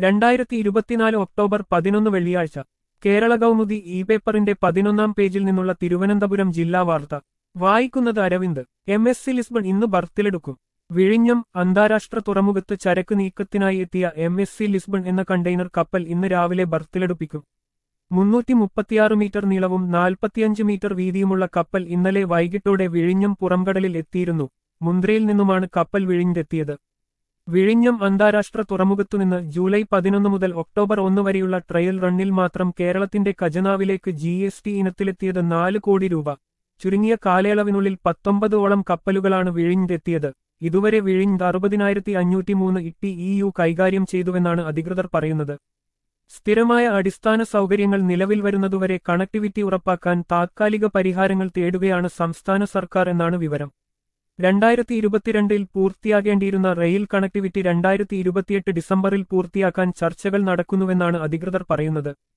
രണ്ടായിരത്തി ഇരുപത്തിനാല് ഒക്ടോബർ പതിനൊന്ന് വെള്ളിയാഴ്ച കേരള കൗമുദി ഇ പേപ്പറിന്റെ പതിനൊന്നാം പേജിൽ നിന്നുള്ള തിരുവനന്തപുരം ജില്ലാ വാർത്ത വായിക്കുന്നത് Aravind M S C Lisbon ഇന്ന് ബർത്തിലെടുക്കും വിഴിഞ്ഞം അന്താരാഷ്ട്ര തുറമുഖത്ത് ചരക്ക് നീക്കത്തിനായി എത്തിയ എം എസ് സി ലിസ്ബൺ എന്ന കണ്ടെയ്നർ കപ്പൽ ഇന്ന് രാവിലെ ബർത്തിലെടുപ്പിക്കും മുന്നൂറ്റി മുപ്പത്തിയാറ് മീറ്റർ നീളവും നാൽപ്പത്തിയഞ്ച് മീറ്റർ വീതിയുമുള്ള കപ്പൽ ഇന്നലെ വൈകിട്ടോടെ വിഴിഞ്ഞം പുറംകടലിൽ എത്തിയിരുന്നു മുന്ദ്രയിൽ നിന്നുമാണ് കപ്പൽ വിഴിഞ്ഞെത്തിയത് വിഴിഞ്ഞം അന്താരാഷ്ട്ര തുറമുഖത്തുനിന്ന് ജൂലൈ പതിനൊന്ന് മുതൽ ഒക്ടോബർ ഒന്ന് വരെയുള്ള ട്രയൽ റണ്ണിൽ മാത്രം കേരളത്തിന്റെ ഖജനാവിലേക്ക് ജി എസ് ടി ഇനത്തിലെത്തിയത് നാല് കോടി രൂപ ചുരുങ്ങിയ കാലയളവിനുള്ളിൽ പത്തൊമ്പതോളം കപ്പലുകളാണ് വിഴിഞ്ഞെത്തിയത് ഇതുവരെ വിഴിഞ്ഞ് അറുപതിനായിരത്തി അഞ്ഞൂറ്റി മൂന്ന് ഇട്ടി ഇ യു കൈകാര്യം ചെയ്തുവെന്നാണ് അധികൃതർ പറയുന്നത് സ്ഥിരമായ അടിസ്ഥാന സൗകര്യങ്ങൾ നിലവിൽ വരുന്നതുവരെ കണക്ടിവിറ്റി ഉറപ്പാക്കാൻ താത്കാലിക പരിഹാരങ്ങൾ തേടുകയാണ് സംസ്ഥാന സർക്കാർ എന്നാണ് വിവരം രണ്ടായിരത്തി ഇരുപത്തിരണ്ടിൽ പൂർത്തിയാകേണ്ടിയിരുന്ന റെയിൽ കണക്ടിവിറ്റി രണ്ടായിരത്തി ഇരുപത്തിയെട്ട് ഡിസംബറിൽ പൂർത്തിയാക്കാൻ ചർച്ചകൾ നടക്കുന്നുവെന്നാണ് അധികൃതർ പറയുന്നത്